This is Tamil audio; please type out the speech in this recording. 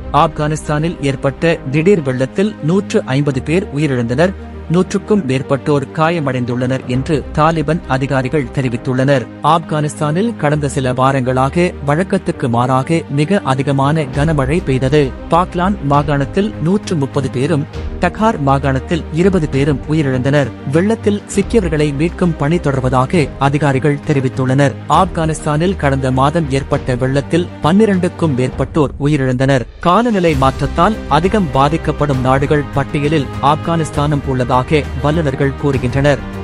ஆப்கானிஸ்தானில் ஏற்பட்ட திடீர் வெள்ளத்தில் நூற்று ஐம்பது பேர் உயிரிழந்தனர் நூற்றுக்கும் மேற்பட்டோர் காயமடைந்துள்ளனர் என்று தாலிபன் அதிகாரிகள் தெரிவித்துள்ளனர் ஆப்கானிஸ்தானில் கடந்த சில வாரங்களாக வழக்கத்துக்கு மாறாக மிக அதிகமான கனமழை பெய்தது பாக்லான் மாகாணத்தில் நூற்று முப்பது பேரும் டகார் மாகாணத்தில் இருபது பேரும் உயிரிழந்தனர் வெள்ளத்தில் சிக்கியவர்களை மீட்கும் பணி தொடர்வதாக அதிகாரிகள் தெரிவித்துள்ளனர் ஆப்கானிஸ்தானில் கடந்த மாதம் ஏற்பட்ட வெள்ளத்தில் பன்னிரண்டுக்கும் மேற்பட்டோர் உயிரிழந்தனர் காலநிலை மாற்றத்தால் அதிகம் பாதிக்கப்படும் நாடுகள் பட்டியலில் ஆப்கானிஸ்தானும் உள்ளதாக வல்லுநர்கள் கூறுகின்றனர்